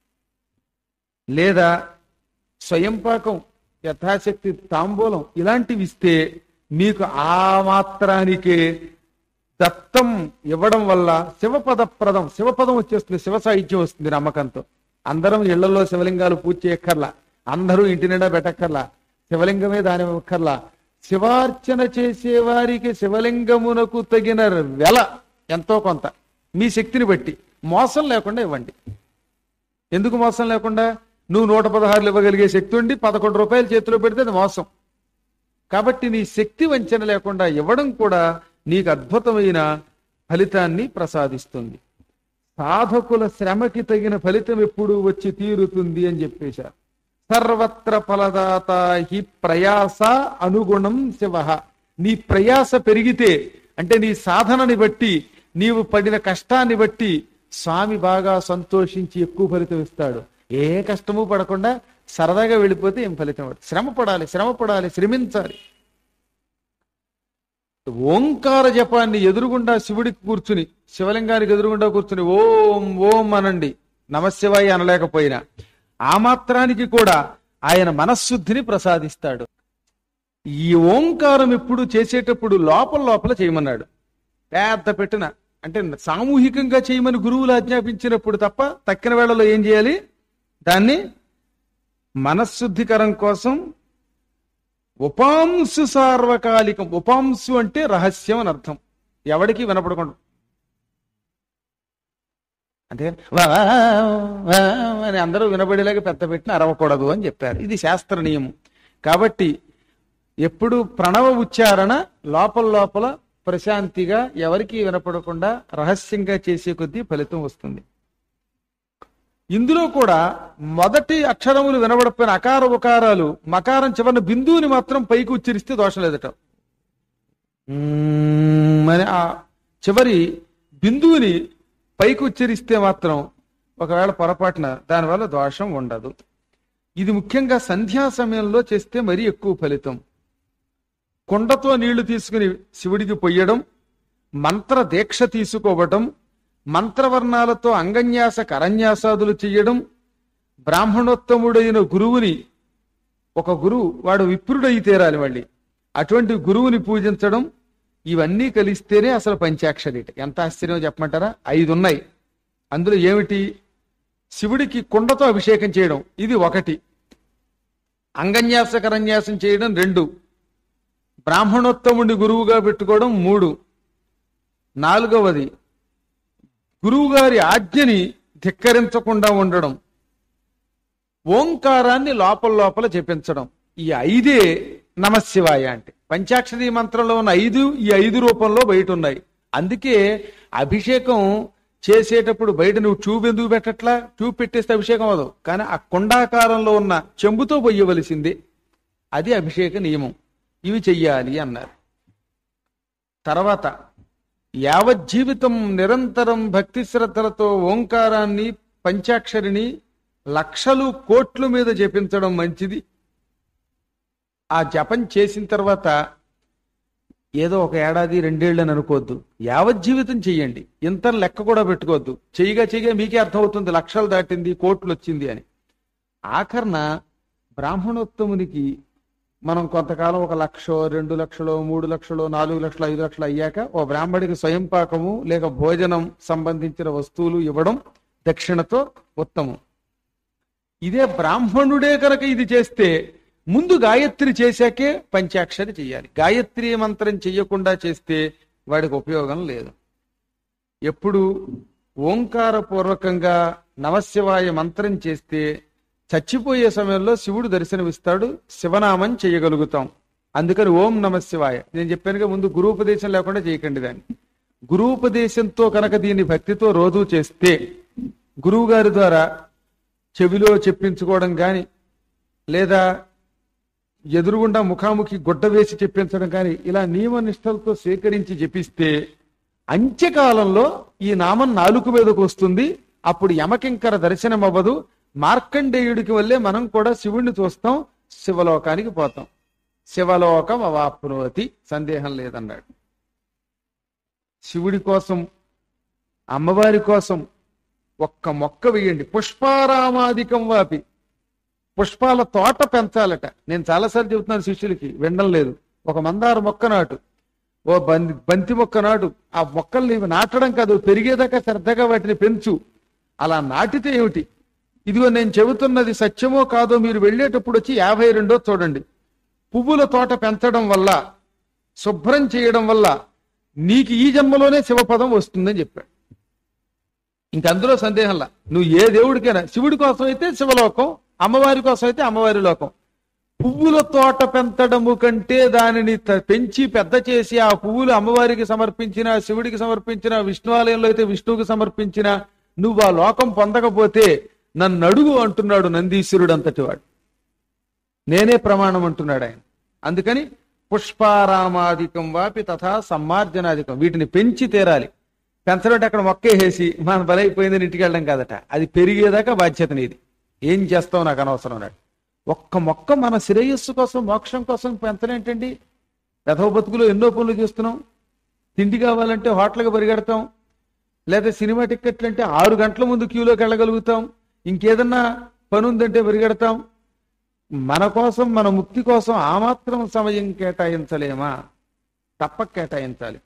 లేదా స్వయం పాకం యథాశక్తి తాంబూలం ఇలాంటివి ఇస్తే మీకు ఆ మాత్రానికే దత్తం ఇవ్వడం వల్ల శివపదప్రదం శివపదం వచ్చేస్తుంది శివ సాహిత్యం వస్తుంది నమ్మకంతో అందరం ఇళ్లలో శివలింగాలు పూజ చేయక్కర్లా అందరూ ఇంటి నిండా పెట్టక్కర్లా శివలింగమే దాని ఇవ్వక్కర్లా శివార్చన చేసే వారికి శివలింగమునకు తగిన వెల ఎంతో కొంత మీ శక్తిని బట్టి మోసం లేకుండా ఇవ్వండి ఎందుకు మోసం లేకుండా నువ్వు నూట పదహారులు ఇవ్వగలిగే శక్తి ఉండి పదకొండు రూపాయలు చేతిలో పెడితే అది మోసం కాబట్టి నీ శక్తి వంచన లేకుండా ఇవ్వడం కూడా నీకు అద్భుతమైన ఫలితాన్ని ప్రసాదిస్తుంది సాధకుల శ్రమకి తగిన ఫలితం ఎప్పుడు వచ్చి తీరుతుంది అని చెప్పేశారు సర్వత్ర ఫలదాత హి ప్రయాస అనుగుణం శివ నీ ప్రయాస పెరిగితే అంటే నీ సాధనని బట్టి నీవు పడిన కష్టాన్ని బట్టి స్వామి బాగా సంతోషించి ఎక్కువ ఫలితం ఇస్తాడు ఏ కష్టము పడకుండా సరదాగా వెళ్ళిపోతే ఏం ఫలితం పడదు శ్రమ పడాలి శ్రమ పడాలి శ్రమించాలి ఓంకార జపాన్ని ఎదురుగుండా శివుడికి కూర్చుని శివలింగానికి ఎదురుగుండా కూర్చుని ఓం ఓం అనండి నమశివాయ అనలేకపోయినా ఆ మాత్రానికి కూడా ఆయన మనశ్శుద్ధిని ప్రసాదిస్తాడు ఈ ఓంకారం ఎప్పుడు చేసేటప్పుడు లోపల లోపల చేయమన్నాడు పెద్ద పెట్టిన అంటే సామూహికంగా చేయమని గురువులు ఆజ్ఞాపించినప్పుడు తప్ప తక్కిన వేళలో ఏం చేయాలి దాన్ని మనశ్శుద్ధికరం కోసం ఉపాంశు సార్వకాలికం ఉపాంశు అంటే రహస్యం అని అర్థం ఎవడికి వినపడకుండా అంటే వా, వా అని అందరూ వినబడేలాగా పెద్ద పెట్టిన అరవకూడదు అని చెప్పారు ఇది శాస్త్ర నియమం కాబట్టి ఎప్పుడు ప్రణవ ఉచ్చారణ లోపల లోపల ప్రశాంతిగా ఎవరికి వినపడకుండా రహస్యంగా చేసే కొద్దీ ఫలితం వస్తుంది ఇందులో కూడా మొదటి అక్షరములు వినబడపోయిన అకార ఉకారాలు మకారం చివరిన బిందువుని మాత్రం పైకి ఉచ్చరిస్తే దోషం లేదట మ్మ్ అని ఆ చివరి బిందువుని పైకి ఉచ్చరిస్తే మాత్రం ఒకవేళ పొరపాటున దానివల్ల దోషం ఉండదు ఇది ముఖ్యంగా సంధ్యా సమయంలో చేస్తే మరీ ఎక్కువ ఫలితం కుండతో నీళ్లు తీసుకుని శివుడికి పొయ్యడం మంత్ర దీక్ష తీసుకోవటం మంత్రవర్ణాలతో అంగన్యాస కరన్యాసాదులు చెయ్యడం బ్రాహ్మణోత్తముడైన గురువుని ఒక గురువు వాడు విప్రుడై తీరాలి మళ్ళీ అటువంటి గురువుని పూజించడం ఇవన్నీ కలిస్తేనే అసలు పంచాక్షరి ఎంత ఆశ్చర్యం చెప్పమంటారా ఐదు ఉన్నాయి అందులో ఏమిటి శివుడికి కుండతో అభిషేకం చేయడం ఇది ఒకటి అంగన్యాస కరన్యాసం చేయడం రెండు బ్రాహ్మణోత్తముడిని గురువుగా పెట్టుకోవడం మూడు నాలుగవది గురువుగారి ఆజ్ఞని ధిక్కరించకుండా ఉండడం ఓంకారాన్ని లోపల లోపల చెప్పించడం ఈ ఐదే నమశివాయ అంటే పంచాక్షరి మంత్రంలో ఉన్న ఐదు ఈ ఐదు రూపంలో బయట ఉన్నాయి అందుకే అభిషేకం చేసేటప్పుడు బయట నువ్వు ట్యూబ్ ఎందుకు పెట్టట్లా ట్యూబ్ పెట్టేస్తే అభిషేకం అవ్వదు కానీ ఆ కుండాకారంలో ఉన్న చెంబుతో పొయ్యవలసిందే అది అభిషేక నియమం ఇవి చెయ్యాలి అన్నారు తర్వాత యావజ్జీవితం నిరంతరం భక్తి శ్రద్ధలతో ఓంకారాన్ని పంచాక్షరిని లక్షలు కోట్ల మీద జపించడం మంచిది ఆ జపం చేసిన తర్వాత ఏదో ఒక ఏడాది రెండేళ్ళు అని అనుకోవద్దు యావజ్జీవితం చెయ్యండి ఇంత లెక్క కూడా పెట్టుకోవద్దు చెయ్యగా చెయ్యగా మీకే అర్థమవుతుంది లక్షలు దాటింది కోట్లు వచ్చింది అని ఆఖరణ బ్రాహ్మణోత్తమునికి మనం కొంతకాలం ఒక లక్షో రెండు లక్షలో మూడు లక్షలో నాలుగు లక్షలు ఐదు లక్షలు అయ్యాక ఓ బ్రాహ్మడికి స్వయం పాకము లేక భోజనం సంబంధించిన వస్తువులు ఇవ్వడం దక్షిణతో ఉత్తమం ఇదే బ్రాహ్మణుడే కనుక ఇది చేస్తే ముందు గాయత్రి చేశాకే పంచాక్షరి చెయ్యాలి గాయత్రి మంత్రం చెయ్యకుండా చేస్తే వాడికి ఉపయోగం లేదు ఎప్పుడు ఓంకార పూర్వకంగా నమశివాయ మంత్రం చేస్తే చచ్చిపోయే సమయంలో శివుడు దర్శనమిస్తాడు శివనామం చేయగలుగుతాం అందుకని ఓం నమ శివాయ నేను చెప్పానుగా ముందు గురూపదేశం లేకుండా చేయకండి దాన్ని గురూపదేశంతో కనుక దీన్ని భక్తితో రోజు చేస్తే గురువు గారి ద్వారా చెవిలో చెప్పించుకోవడం కానీ లేదా ఎదురుగుండా ముఖాముఖి గుడ్డ వేసి చెప్పించడం కానీ ఇలా నియమ నిష్టలతో స్వీకరించి జపిస్తే అంత్యకాలంలో ఈ నామం నాలుగు మీదకు వస్తుంది అప్పుడు యమకింకర దర్శనం అవ్వదు మార్కండేయుడికి వల్లే మనం కూడా శివుణ్ణి చూస్తాం శివలోకానికి పోతాం శివలోకం అవాప్నోతి సందేహం లేదన్నాడు శివుడి కోసం అమ్మవారి కోసం ఒక్క మొక్క వేయండి పుష్పారామాధికం వాపి పుష్పాల తోట పెంచాలట నేను చాలాసార్లు చెబుతున్నాను శిష్యులకి వినడం లేదు ఒక మందార మొక్క నాటు ఓ బంతి బంతి మొక్క నాటు ఆ మొక్కల్ని నాటడం కాదు పెరిగేదాకా శ్రద్ధగా వాటిని పెంచు అలా నాటితే ఏమిటి ఇదిగో నేను చెబుతున్నది సత్యమో కాదో మీరు వెళ్ళేటప్పుడు వచ్చి యాభై రెండో చూడండి పువ్వుల తోట పెంచడం వల్ల శుభ్రం చేయడం వల్ల నీకు ఈ జన్మలోనే శివపదం వస్తుందని చెప్పాడు ఇంక అందులో సందేహంలా నువ్వు ఏ దేవుడికైనా శివుడి కోసం అయితే శివలోకం అమ్మవారి కోసం అయితే అమ్మవారి లోకం పువ్వుల తోట పెంచడము కంటే దానిని త- పెంచి పెద్ద చేసి ఆ పువ్వులు అమ్మవారికి సమర్పించిన శివుడికి సమర్పించిన విష్ణు ఆలయంలో అయితే విష్ణువుకి సమర్పించిన నువ్వు ఆ లోకం పొందకపోతే నన్ను అడుగు అంటున్నాడు నందీశ్వరుడు అంతటి వాడు నేనే ప్రమాణం అంటున్నాడు ఆయన అందుకని పుష్పారామాధికం వాపి తథా సమ్మార్జనాధికం వీటిని పెంచి తీరాలి పెంచడం అక్కడ మొక్కేసేసి మన బలైపోయిందని ఇంటికి వెళ్ళడం కాదట అది పెరిగేదాకా బాధ్యత నీది ఏం చేస్తావు నాకు అనవసరం అన్నాడు ఒక్క మొక్క మన శ్రేయస్సు కోసం మోక్షం కోసం పెంచలేంటండి రథవ బతుకులో ఎన్నో పనులు చేస్తున్నాం తిండి కావాలంటే హోటల్కి పరిగెడతాం లేదా సినిమా టిక్కెట్లు అంటే ఆరు గంటల ముందు క్యూలోకి వెళ్ళగలుగుతాం ఇంకేదన్నా పని ఉందంటే పరిగెడతాం మన కోసం మన ముక్తి కోసం ఆ మాత్రం సమయం కేటాయించలేమా తప్పక కేటాయించాలి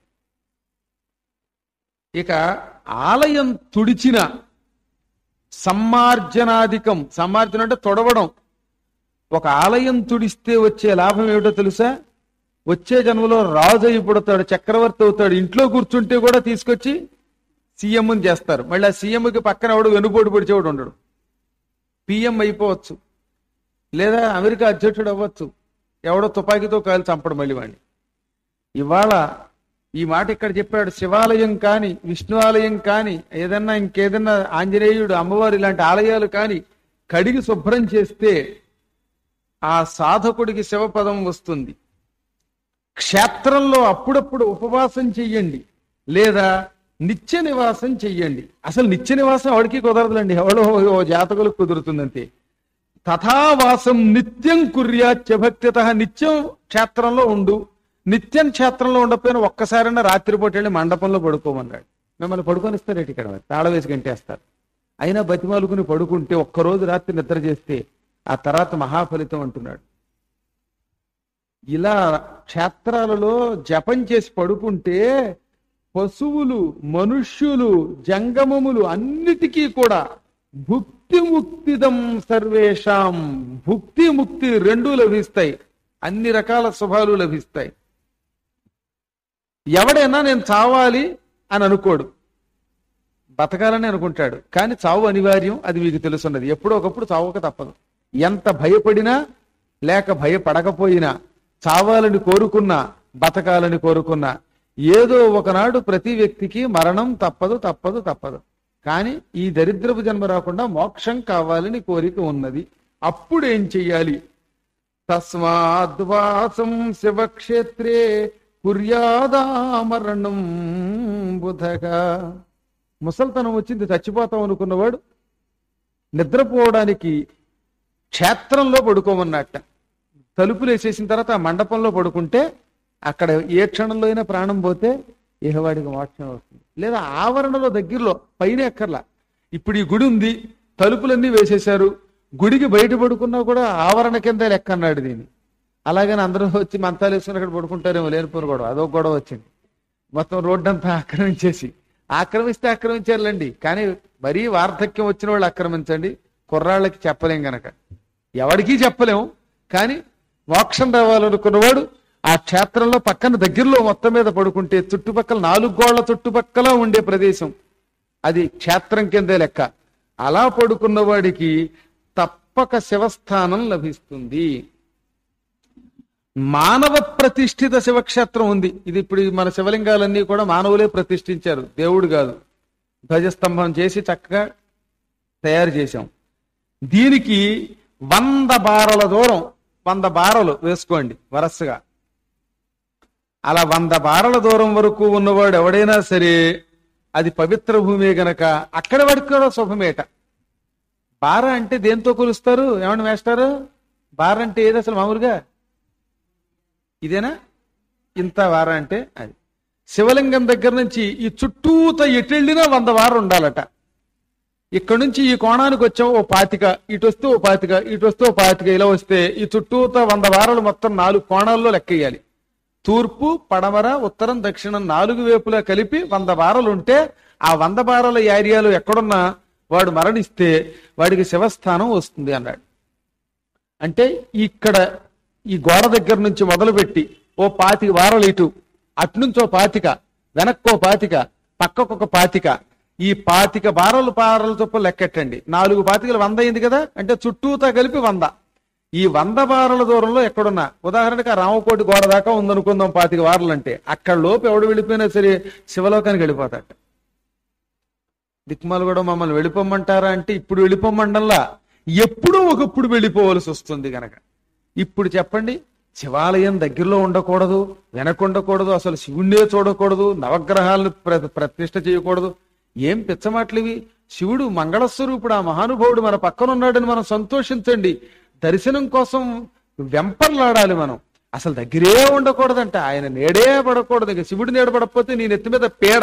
ఇక ఆలయం తుడిచిన సమ్మార్జనాధికం సమ్మార్జన అంటే తొడవడం ఒక ఆలయం తుడిస్తే వచ్చే లాభం ఏమిటో తెలుసా వచ్చే జన్మలో రాజు అయి పుడతాడు చక్రవర్తి అవుతాడు ఇంట్లో కూర్చుంటే కూడా తీసుకొచ్చి సీఎం చేస్తారు మళ్ళీ ఆ సీఎంకి పక్కన ఎవడు వెనుపోటు పొడిచేవాడు ఉండడు పిఎం అయిపోవచ్చు లేదా అమెరికా అధ్యక్షుడు అవ్వచ్చు ఎవడో తుపాకీతో కాలు చంపడు మళ్ళీ వాడిని ఇవాళ ఈ మాట ఇక్కడ చెప్పాడు శివాలయం కాని విష్ణు ఆలయం కాని ఏదన్నా ఇంకేదన్నా ఆంజనేయుడు అమ్మవారు ఇలాంటి ఆలయాలు కాని కడిగి శుభ్రం చేస్తే ఆ సాధకుడికి శివపదం వస్తుంది క్షేత్రంలో అప్పుడప్పుడు ఉపవాసం చెయ్యండి లేదా నిత్య నివాసం చెయ్యండి అసలు నిత్య నివాసం ఎవడికి కుదరదులండి ఎవడో ఓ జాతకులకు కుదురుతుందంతే తథావాసం నిత్యం కుర్యాచ భక్తిత నిత్యం క్షేత్రంలో ఉండు నిత్యం క్షేత్రంలో ఉండకపోయినా ఒక్కసారైనా రాత్రిపూట వెళ్ళి మండపంలో పడుకోమన్నాడు మిమ్మల్ని పడుకొనిస్తారేటి ఇక్కడ మరి. తాళ వేసి గంటేస్తారు అయినా బతిమాలుకుని పడుకుంటే ఒక్కరోజు రాత్రి నిద్ర చేస్తే ఆ తర్వాత మహాఫలితం అంటున్నాడు ఇలా క్షేత్రాలలో జపం చేసి పడుకుంటే పశువులు మనుష్యులు జంగమములు అన్నిటికీ కూడా భుక్తి ముక్తిదం సర్వేషాం భుక్తి ముక్తి రెండూ లభిస్తాయి అన్ని రకాల శుభాలు లభిస్తాయి ఎవడైనా నేను చావాలి అని అనుకోడు బతకాలని అనుకుంటాడు కానీ చావు అనివార్యం అది మీకు తెలుసున్నది ఎప్పుడో ఒకప్పుడు చావక తప్పదు ఎంత భయపడినా లేక భయపడకపోయినా చావాలని కోరుకున్నా బతకాలని కోరుకున్నా ఏదో ఒకనాడు ప్రతి వ్యక్తికి మరణం తప్పదు తప్పదు తప్పదు కానీ ఈ దరిద్రపు జన్మ రాకుండా మోక్షం కావాలని కోరిక ఉన్నది అప్పుడు ఏం చెయ్యాలి తస్మాద్వాసం శివక్షేత్రే కుర్యాదామరణం బుధగా ముసల్తనం వచ్చింది చచ్చిపోతాం అనుకున్నవాడు నిద్రపోవడానికి క్షేత్రంలో పడుకోమన్నట్ట తలుపులు వేసేసిన తర్వాత ఆ మండపంలో పడుకుంటే అక్కడ ఏ క్షణంలో అయినా ప్రాణం పోతే ఇహవాడికి మోక్షం అవుతుంది లేదా ఆవరణలో దగ్గరలో పైన ఎక్కర్లా ఇప్పుడు ఈ గుడి ఉంది తలుపులన్నీ వేసేశారు గుడికి బయట పడుకున్నా కూడా ఆవరణ కింద లెక్క అన్నాడు దీన్ని అలాగని అందరూ వచ్చి మంతాలు వేసుకుని అక్కడ పడుకుంటారేమో లేనిపోను గొడవ అదొక గొడవ వచ్చింది మొత్తం రోడ్డంతా ఆక్రమించేసి ఆక్రమిస్తే ఆక్రమించారులేండి కానీ మరీ వార్ధక్యం వచ్చిన వాళ్ళు ఆక్రమించండి కుర్రాళ్ళకి చెప్పలేం గనక ఎవరికీ చెప్పలేం కానీ మోక్షం రావాలనుకున్నవాడు ఆ క్షేత్రంలో పక్కన దగ్గరలో మొత్తం మీద పడుకుంటే చుట్టుపక్కల నాలుగు గోళ్ల చుట్టుపక్కల ఉండే ప్రదేశం అది క్షేత్రం కిందే లెక్క అలా పడుకున్న వాడికి తప్పక శివస్థానం లభిస్తుంది మానవ ప్రతిష్ఠిత శివక్షేత్రం ఉంది ఇది ఇప్పుడు మన శివలింగాలన్నీ కూడా మానవులే ప్రతిష్ఠించారు దేవుడు కాదు ధ్వజస్తంభం చేసి చక్కగా తయారు చేశాం దీనికి వంద బారల దూరం వంద బారలు వేసుకోండి వరసగా అలా వంద బారల దూరం వరకు ఉన్నవాడు ఎవడైనా సరే అది పవిత్ర భూమే గనక అక్కడ వాడికి కూడా శుభమేట బార అంటే దేంతో కొలుస్తారు ఏమన్నా వేస్తారు బార అంటే ఏది అసలు మామూలుగా ఇదేనా ఇంత వార అంటే అది శివలింగం దగ్గర నుంచి ఈ చుట్టూత ఎటెళ్ళినా వంద వారం ఉండాలట ఇక్కడ నుంచి ఈ కోణానికి వచ్చాం ఓ పాతిక ఇటు వస్తే ఓ పాతిక ఇటు వస్తే ఓ పాతిక ఇలా వస్తే ఈ చుట్టూత వంద వారాలు మొత్తం నాలుగు కోణాల్లో లెక్కేయాలి తూర్పు పడమర ఉత్తరం దక్షిణం నాలుగు వైపులా కలిపి వంద వారాలు ఉంటే ఆ వంద వారాల ఏరియాలో ఎక్కడున్నా వాడు మరణిస్తే వాడికి శివస్థానం వస్తుంది అన్నాడు అంటే ఇక్కడ ఈ గోడ దగ్గర నుంచి మొదలుపెట్టి ఓ పాతిక వారలు ఇటు అట్నుంచో పాతిక వెనక్కో పాతిక పక్కకొక పాతిక ఈ పాతిక బారలు పారల చొప్పున లెక్కెట్టండి నాలుగు పాతికలు వంద అయింది కదా అంటే చుట్టూతా కలిపి వంద ఈ వంద బారల దూరంలో ఎక్కడున్నా ఉదాహరణకు ఆ రామకోటి గోడ దాకా ఉందనుకుందాం పాతిక వారలు అంటే అక్కడ లోపు ఎవడు వెళ్ళిపోయినా సరే శివలోకానికి వెళ్ళిపోతాట దిక్మాలు కూడా మమ్మల్ని వెళ్ళిపోమ్మంటారా అంటే ఇప్పుడు వెళ్ళిపోమ్మండల్లా ఎప్పుడూ ఒకప్పుడు వెళ్ళిపోవలసి వస్తుంది గనక ఇప్పుడు చెప్పండి శివాలయం దగ్గరలో ఉండకూడదు వెనక ఉండకూడదు అసలు శివుణ్ణే చూడకూడదు నవగ్రహాలను ప్ర- ప్రతిష్ఠ చేయకూడదు ఏం పిచ్చమాటలు ఇవి శివుడు మంగళస్వరూపుడు ఆ మహానుభావుడు మన పక్కన ఉన్నాడని మనం సంతోషించండి దర్శనం కోసం వెంపర్లాడాలి మనం అసలు దగ్గరే ఉండకూడదంట ఆయన నేడే పడకూడదు ఇక శివుడి నీడ పడకపోతే నీ నెత్తి మీద పేడ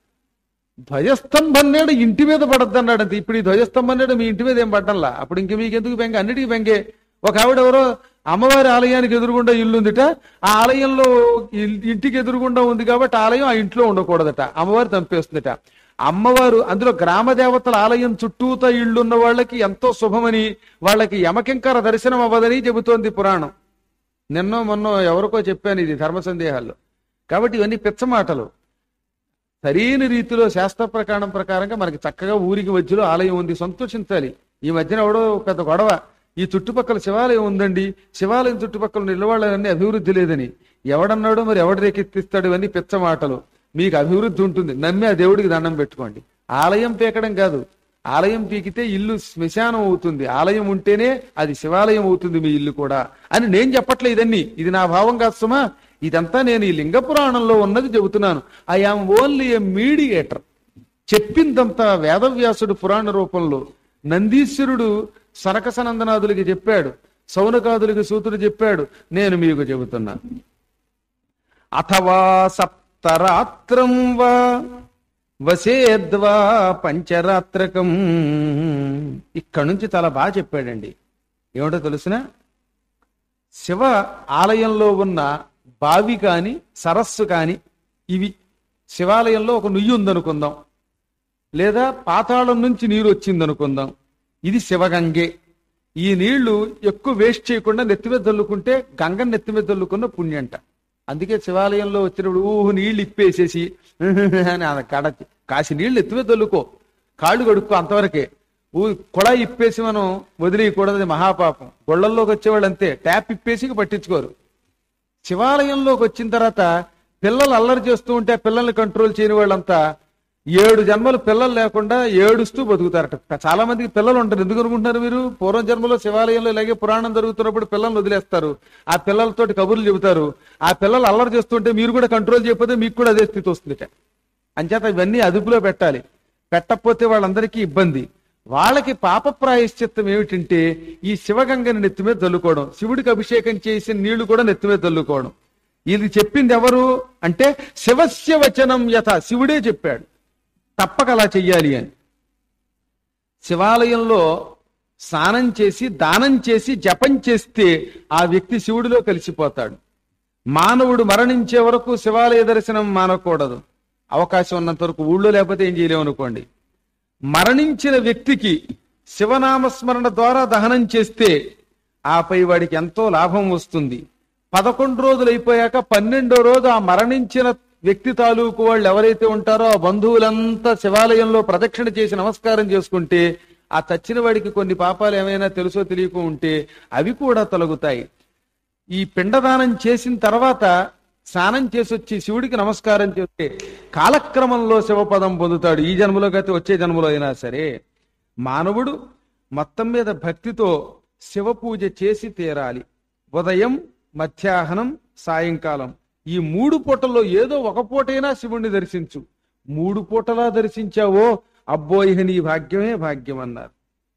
ధ్వజస్తంభం నేడు ఇంటి మీద పడద్దు అన్నాడు అంతే ఇప్పుడు ఈ ధ్వజస్తంభం నేడు మీ ఇంటి మీద ఏం పడ్డంలా అప్పుడు ఇంక మీకు ఎందుకు బెంగ అన్నిటికీ బెంగే ఒక ఆవిడ ఎవరో అమ్మవారి ఆలయానికి ఎదురుగుండా ఇల్లు ఉందిట ఆ ఆలయంలో ఇల్- ఇంటికి ఎదురుగుండా ఉంది కాబట్టి ఆలయం ఆ ఇంట్లో ఉండకూడదట అమ్మవారు చంపేస్తుందట అమ్మవారు అందులో గ్రామ దేవతల ఆలయం చుట్టూతా ఇళ్ళు ఉన్న వాళ్ళకి ఎంతో శుభమని వాళ్ళకి యమకింకర దర్శనం అవ్వదని చెబుతోంది పురాణం నిన్నో మొన్నో ఎవరికో చెప్పాను ఇది ధర్మ సందేహాల్లో కాబట్టి ఇవన్నీ పిచ్చ మాటలు సరైన రీతిలో శాస్త్ర ప్రకారం ప్రకారంగా మనకి చక్కగా ఊరికి మధ్యలో ఆలయం ఉంది సంతోషించాలి ఈ మధ్యన ఎవడో పెద్ద గొడవ ఈ చుట్టుపక్కల శివాలయం ఉందండి శివాలయం చుట్టుపక్కల నిలవాళ్ళని అభివృద్ధి లేదని ఎవడన్నాడో మరి ఎవడు రేకెత్తిస్తాడు ఇవన్నీ పిచ్చ మాటలు మీకు అభివృద్ధి ఉంటుంది నమ్మి ఆ దేవుడికి దండం పెట్టుకోండి ఆలయం పీకడం కాదు ఆలయం పీకితే ఇల్లు శ్మశానం అవుతుంది ఆలయం ఉంటేనే అది శివాలయం అవుతుంది మీ ఇల్లు కూడా అని నేను చెప్పట్లే ఇదన్నీ ఇది నా భావం కాదు సుమా ఇదంతా నేను ఈ లింగ పురాణంలో ఉన్నది చెబుతున్నాను I am only a mediator చెప్పిందంతా వేదవ్యాసుడు పురాణ రూపంలో నందీశ్వరుడు సనక సనందనాథులకి చెప్పాడు సౌనకాదులకి సూతుడు చెప్పాడు నేను మీకు చెబుతున్నా అథవా సప్తరాత్రం వా వసేద్వా పంచరాత్రకం ఇక్కడి నుంచి చాలా బాగా చెప్పాడండి ఏమిటో తెలుసిన శివ ఆలయంలో ఉన్న బావి కాని సరస్సు కాని ఇవి శివాలయంలో ఒక నుయ్యి ఉందనుకుందాం లేదా పాతాళం నుంచి నీరు వచ్చిందనుకుందాం ఇది శివగంగే ఈ నీళ్లు ఎక్కువ వేస్ట్ చేయకుండా నెత్తి మీద చల్లుకుంటే గంగ నెత్తి మీద చల్లుకున్న పుణ్యంట అందుకే శివాలయంలో వచ్చినప్పుడు ఊహు నీళ్లు ఇప్పేసేసి అని ఆ కడ కాసి నీళ్లు ఎత్తువే తొల్లుకో కాళ్ళు కడుక్కో అంతవరకే ఊ కుళాయి ఇప్పేసి మనం వదిలేయకూడదు అది మహాపాపం గొళ్ళల్లోకి వచ్చేవాళ్ళు అంతే ట్యాప్ ఇప్పేసి ఇక పట్టించుకోరు శివాలయంలోకి వచ్చిన తర్వాత పిల్లలు అల్లరి చేస్తూ ఉంటే ఆ పిల్లల్ని కంట్రోల్ చేయని వాళ్ళంతా ఏడు జన్మలు పిల్లలు లేకుండా ఏడుస్తూ బతుకుతారట చాలా మందికి పిల్లలు ఉంటారు ఎందుకు అనుకుంటున్నారు మీరు పూర్వం జన్మలో శివాలయంలో ఇలాగే పురాణం జరుగుతున్నప్పుడు పిల్లల్ని వదిలేస్తారు ఆ పిల్లలతోటి కబుర్లు చెబుతారు ఆ పిల్లలు అల్లరి చేస్తుంటే మీరు కూడా కంట్రోల్ చేయకపోతే మీకు కూడా అదే స్థితి వస్తుందిట అంచేత ఇవన్నీ అదుపులో పెట్టాలి పెట్టకపోతే వాళ్ళందరికీ ఇబ్బంది వాళ్ళకి పాప ప్రాయశ్చిత్తం ఏమిటంటే ఈ శివగంగని నెత్తి మీద చల్లుకోవడం శివుడికి అభిషేకం చేసిన నీళ్లు కూడా నెత్తి మీద చల్లుకోవడం ఇది చెప్పింది ఎవరు అంటే శివస్య వచనం యథ శివుడే చెప్పాడు తప్పక అలా చెయ్యాలి అని శివాలయంలో స్నానం చేసి దానం చేసి జపం చేస్తే ఆ వ్యక్తి శివుడిలో కలిసిపోతాడు మానవుడు మరణించే వరకు శివాలయ దర్శనం మానకూడదు అవకాశం ఉన్నంత వరకు ఊళ్ళో లేకపోతే ఏం చేయలేము అనుకోండి మరణించిన వ్యక్తికి శివనామస్మరణ ద్వారా దహనం చేస్తే ఆపై వాడికి ఎంతో లాభం వస్తుంది పదకొండు రోజులు అయిపోయాక పన్నెండో రోజు ఆ మరణించిన వ్యక్తి తాలూకు వాళ్ళు ఎవరైతే ఉంటారో ఆ బంధువులంతా శివాలయంలో ప్రదక్షిణ చేసి నమస్కారం చేసుకుంటే ఆ చచ్చిన వాడికి కొన్ని పాపాలు ఏమైనా తెలుసో తెలియకో ఉంటే అవి కూడా తొలగుతాయి ఈ పిండదానం చేసిన తర్వాత స్నానం చేసి వచ్చి శివుడికి నమస్కారం చేస్తే కాలక్రమంలో శివపదం పొందుతాడు ఈ జన్మలో అయితే వచ్చే జన్మలో అయినా సరే మానవుడు మొత్తం మీద భక్తితో శివ పూజ చేసి తీరాలి ఉదయం మధ్యాహ్నం సాయంకాలం ఈ మూడు పూటల్లో ఏదో ఒక పూటైనా శివుణ్ణి దర్శించు మూడు పూటలా దర్శించావో అబ్బో ఇహ నీ భాగ్యమే భాగ్యం అన్నారు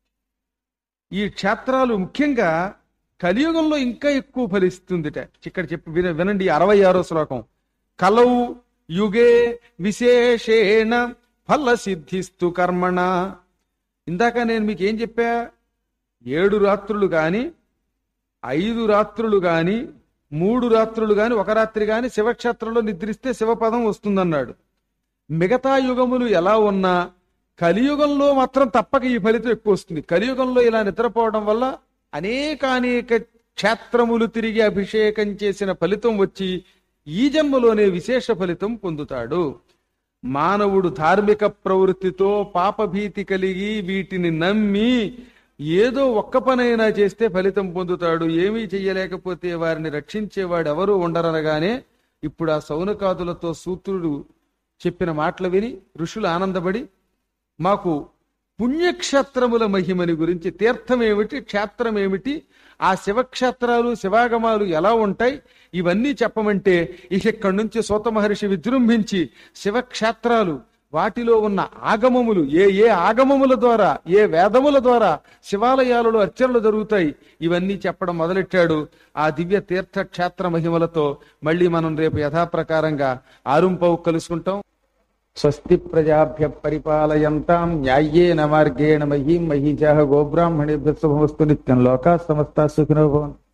ఈ క్షేత్రాలు ముఖ్యంగా కలియుగంలో ఇంకా ఎక్కువ ఫలిస్తుందిట ఇక్కడ చెప్పి విన వినండి అరవై ఆరో శ్లోకం కలౌ యుగే విశేషేణ ఫల సిద్ధిస్తు కర్మణ ఇందాక నేను మీకు ఏం చెప్పా ఏడు రాత్రులు గాని ఐదు రాత్రులు గాని మూడు రాత్రులు గాని ఒక రాత్రి గాని శివక్షేత్రంలో నిద్రిస్తే శివపదం వస్తుందన్నాడు మిగతా యుగములు ఎలా ఉన్నా కలియుగంలో మాత్రం తప్పక ఈ ఫలితం ఎక్కువ వస్తుంది కలియుగంలో ఇలా నిద్రపోవడం వల్ల అనేకానేక క్షేత్రములు తిరిగి అభిషేకం చేసిన ఫలితం వచ్చి ఈ జన్మలోనే విశేష ఫలితం పొందుతాడు మానవుడు ధార్మిక ప్రవృత్తితో పాపభీతి కలిగి వీటిని నమ్మి ఏదో ఒక్క పనైనా చేస్తే ఫలితం పొందుతాడు ఏమీ చెయ్యలేకపోతే వారిని రక్షించేవాడు ఎవరు ఉండరనగానే ఇప్పుడు ఆ సౌనకాదులతో సూత్రుడు చెప్పిన మాటలు విని ఋషులు ఆనందపడి మాకు పుణ్యక్షేత్రముల మహిమని గురించి తీర్థం ఏమిటి క్షేత్రం ఏమిటి ఆ శివక్షేత్రాలు శివాగమాలు ఎలా ఉంటాయి ఇవన్నీ చెప్పమంటే ఇక ఇక్కడి నుంచి సూత మహర్షి విజృంభించి శివక్షేత్రాలు వాటిలో ఉన్న ఆగమములు ఏ ఏ ఆగమముల ద్వారా ఏ వేదముల ద్వారా శివాలయాలలో అర్చనలు జరుగుతాయి ఇవన్నీ చెప్పడం మొదలెట్టాడు ఆ దివ్య తీర్థ క్షేత్ర మహిమలతో మళ్ళీ మనం రేపు యథాప్రకారంగా ఆరుంపవు కలుసుకుంటాం స్వస్తి ప్రజాభ్య పరిపాలయంతాం న్యాయేన మార్గేణ మహీం మహీజాహ గోబ్రాహ్మణేభ్య శుభమస్తు నిత్యం లోకా సమస్త సుఖినో భవంతు